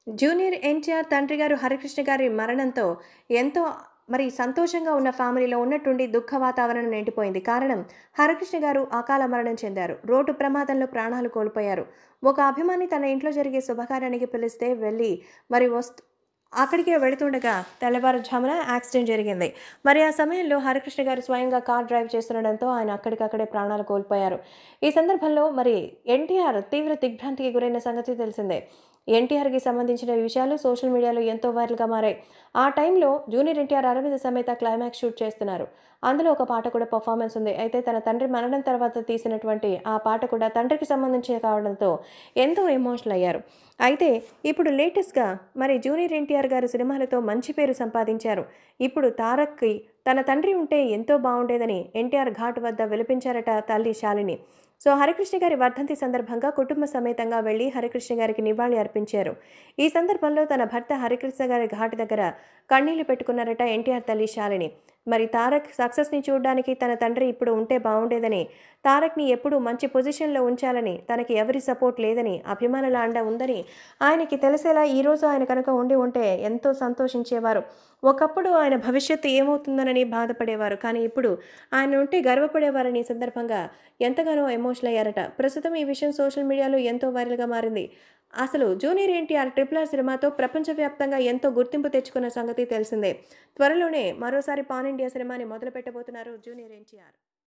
junior NTR తండ్రి గారు హరికృష్ణ గారి మరణంతో ఎంతో మరి సంతోషంగా ఉన్న ఫ్యామిలీలో ఉన్నట్టుండి దుఃఖ వాతావరణం నిండిపోయింది కారణం హరికృష్ణ గారు అకాల మరణం చెందారు రోడ్డు ప్రమాదంలో ప్రాణాలు కోల్పోయారు ఒక అభిమాని తన ఇంట్లో జరిగే శుభకార్యానికి పిలిస్తే వెళ్ళి మరి వస్తు అక్కడికే వెళుతుండగా తెల్లవారుజామున యాక్సిడెంట్ జరిగింది మరి ఆ సమయంలో హరికృష్ణ గారు స్వయంగా కార్ డ్రైవ్ చేస్తుండడంతో ఆయన అక్కడికక్కడే ప్రాణాలు కోల్పోయారు ఈ సందర్భంలో మరి ఎన్టీఆర్ తీవ్ర దిగ్భ్రాంతికి గురైన సంగతి తెలిసిందే ఎన్టీఆర్కి సంబంధించిన విషయాలు సోషల్ మీడియాలో ఎంతో వైరల్గా మారాయి ఆ టైంలో జూనియర్ ఎన్టీఆర్ అరవింద సమేత క్లైమాక్స్ షూట్ చేస్తున్నారు అందులో ఒక పాట కూడా పర్ఫార్మెన్స్ ఉంది అయితే తన తండ్రి మరణం తర్వాత తీసినటువంటి ఆ పాట కూడా తండ్రికి సంబంధించి కావడంతో ఎంతో ఎమోషనల్ అయ్యారు అయితే ఇప్పుడు లేటెస్ట్గా మరి జూనియర్ ఎన్టీఆర్ గారు సినిమాలతో మంచి పేరు సంపాదించారు ఇప్పుడు తారక్కి తన తండ్రి ఉంటే ఎంతో బాగుండేదని ఎన్టీఆర్ ఘాట్ వద్ద విలపించారట తల్లి శాలిని సో హరికృష్ణ గారి వర్ధంతి సందర్భంగా కుటుంబ సమేతంగా వెళ్లి హరికృష్ణ గారికి నివాళి అర్పించారు ఈ సందర్భంలో తన భర్త హరికృష్ణ గారి ఘాట్ దగ్గర కన్నీళ్లు పెట్టుకున్నారట ఎన్టీఆర్ తల్లి శాలిని మరి తారక్ సక్సెస్ని చూడడానికి తన తండ్రి ఇప్పుడు ఉంటే బాగుండేదని తారక్ని ఎప్పుడూ మంచి పొజిషన్లో ఉంచాలని తనకి ఎవరి సపోర్ట్ లేదని అభిమానుల అండ ఉందని ఆయనకి తెలిసేలా ఈరోజు ఆయన కనుక ఉండి ఉంటే ఎంతో సంతోషించేవారు ఒకప్పుడు ఆయన భవిష్యత్తు ఏమవుతుందోనని బాధపడేవారు కానీ ఇప్పుడు ఆయన ఉంటే గర్వపడేవారని ఈ సందర్భంగా ఎంతగానో ఎమోషనల్ అయ్యారట ప్రస్తుతం ఈ విషయం సోషల్ మీడియాలో ఎంతో వైరల్గా మారింది అసలు జూనియర్ ఎన్టీఆర్ ట్రిపుల్ ఆర్ సినిమాతో ప్రపంచవ్యాప్తంగా ఎంతో గుర్తింపు తెచ్చుకున్న సంగతి తెలిసిందే త్వరలోనే మరోసారి పాన్ ఇండియా సినిమాని మొదలు పెట్టబోతున్నారు జూనియర్ ఎన్టీఆర్